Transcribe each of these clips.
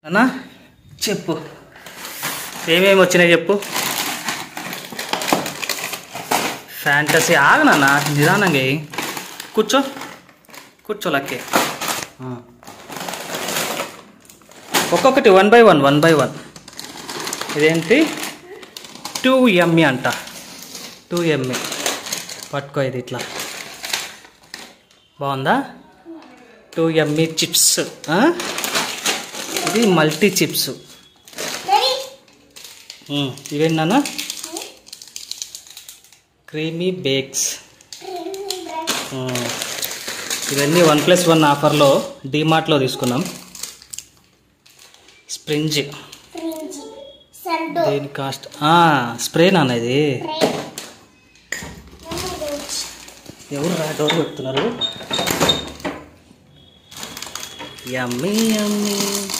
అన్నా చెప్పు ఏమేమి వచ్చినాయి చెప్పు ఫ్యాంటసీ ఆగనన్నా నిదానంగా ఎయ్. కూర్చో కూర్చో లక్కే ఆ. ఒక్కొక్కటి one by one one by one ఇదేంటి టూ ఎంఈ అంట టూ ఎంఈ పట్టుకో ఇది ఇట్లా బాగుందా టూ ఎంఈ చిప్స్ ఇది మల్టీ చిప్స్ ఇవేంటి నాన్న క్రీమీ బేక్స్ ఇవన్నీ వన్ ప్లస్ వన్ ఆఫర్లో డీమార్ట్లో తీసుకున్నాం స్ప్రింజ్ సండు దీని కాస్ట్ స్ప్రే నాన్న ఇది ఎవరు రా డోర్ పెడుతున్నారు యమ్మీ యమ్మీ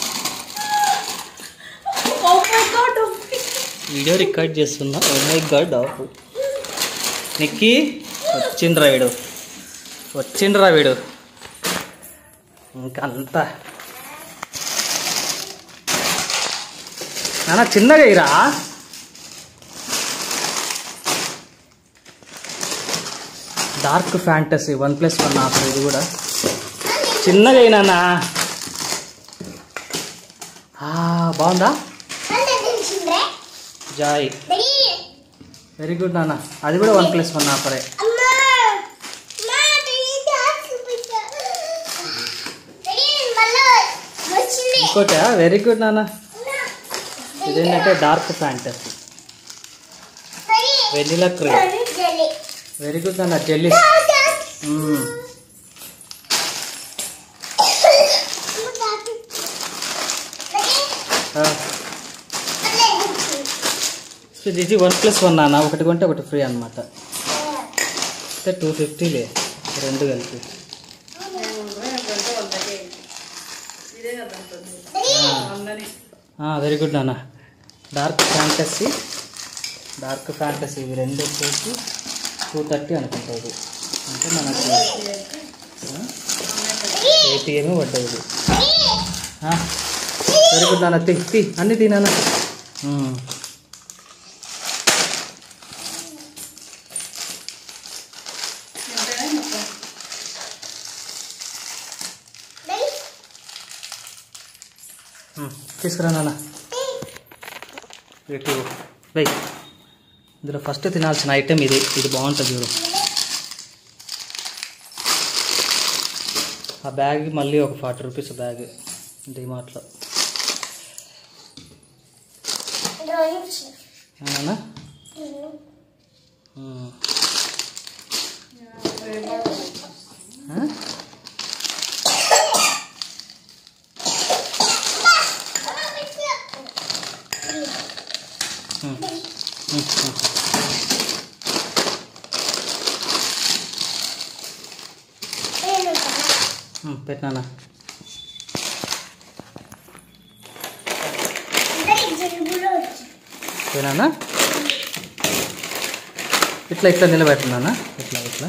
వీడియో రికార్డ్ చేస్తున్నా ఓ మై గాడ్ ఆఫ్ నిక్కి వచ్చిండ్రా వీడు వచ్చిండ్రా వీడు ఇంకా అంతా నాన్న చిన్నగా ఇరా dark fantasy one plus one offer ఇది కూడా చిన్నగా అయినా బాగుందా జాయ్ వెరీ గుడ్ నాన్న అది కూడా వన్ ప్లస్ వన్ ఆఫరే ఇంకోట వెరీ గుడ్ నాన్న ఇదేంటంటే dark fantasy vanilla cream very good నాన్న జెల్లీ ఇది వన్ ప్లస్ వన్ నాన్న ఒకటి కొంటే ఒకటి ఫ్రీ అనమాట అంటే టూ ఫిఫ్టీలే రెండు కలిపి వెరీ గుడ్ నాన్న డార్క్ ఫ్యాంటసీ డార్క్ ఫ్యాంటసీ ఇవి రెండు వచ్చేసి టూ థర్టీ అనుకుంటా ఇది అంటే మనకి ఏటీఎం పడ్డాయి ఇది వెరీ గుడ్ నాన్న తి తి అన్ని తినానా తీసుకురా నాన్న ఇటు వెయ్ ఇందులో ఫస్ట్ తినాల్సిన ఐటెం ఇది ఇది బాగుంటుంది చూడు ఆ బ్యాగ్ మళ్ళీ ఒక ఫార్టీ రూపీస్ బ్యాగ్ డిమార్ట్లో అవునా పెట్టినానా పోయినానా ఇట్లా ఇట్లా నిలబెట్టినానా ఇట్లా ఇట్లా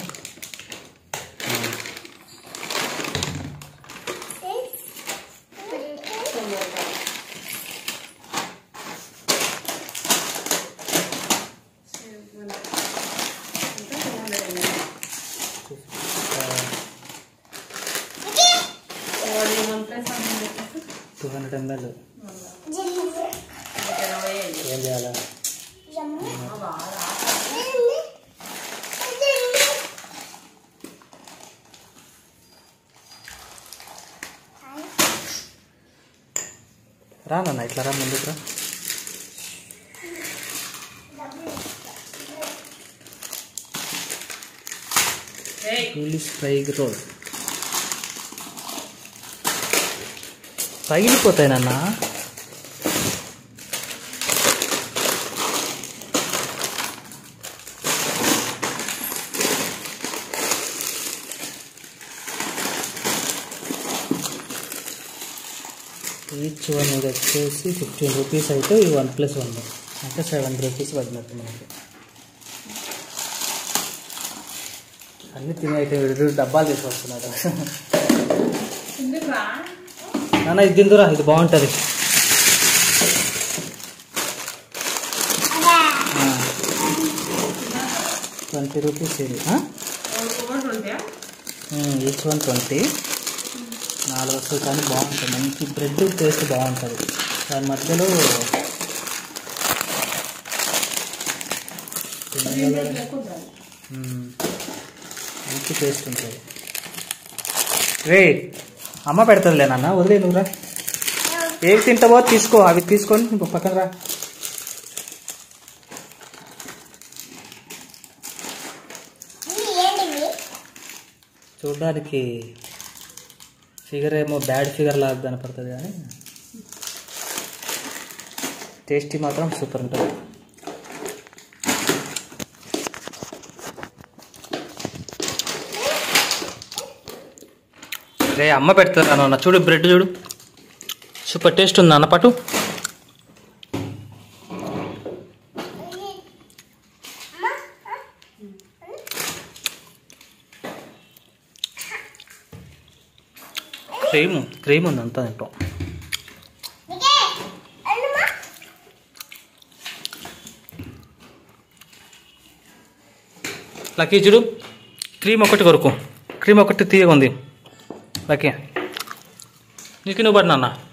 టూ హండ్రెడ్ ఎంఎల్ ఏం చేయాలా రా నాన్న ఇట్లా రా ముందుకు రా పోలీస్ ఫ్రై రోల్ పగిలిపోతాయి నాన్న ఈచ్ వన్ ఇది వచ్చేసి ఫిఫ్టీన్ రూపీస్ అయితే ఈ వన్ ప్లస్ వన్ అంటే సెవెన్ రూపీస్ పడినట్టు మనకి అన్ని తినే అయితే వీడు డబ్బాలు తీసుకొస్తున్నాడు నాన్న ఇది తిందురా ఇది బాగుంటుంది ట్వంటీ రూపీస్ ఇది ఈచ్ వన్ ట్వంటీ నాలుగు వస్తుంది కానీ బాగుంటుంది మంచి బ్రెడ్ టేస్ట్ బాగుంటుంది దాని మధ్యలో మ్మ్. మంచి టేస్ట్ ఉంటుంది రే అమ్మ పెడతదిలే నాన్న వదిలే నువ్వురా ఏవి తింటావో తీసుకో అవి తీసుకొని నువ్వు పక్కన రా ఇది ఏంటిది చూడడానికి ఫిగర్ ఏమో బ్యాడ్ ఫిగర్ లాగా కనపడుతుంది కానీ టేస్టీ మాత్రం సూపర్ ఉంటుంది రే అమ్మ పెడతారా నాన్న చూడు బ్రెడ్ చూడు సూపర్ టేస్ట్ ఉంది అన్న పటు క్రీమ్ క్రీమ్ ఉంది అంతా తింటాం నీకే అన్నమా లక్కీ చూడు క్రీమ్ ఒకటి కొరకు క్రీమ్ ఒకటి తీయగా ఉంది లక్కీ నీకు నువ్వు పడినా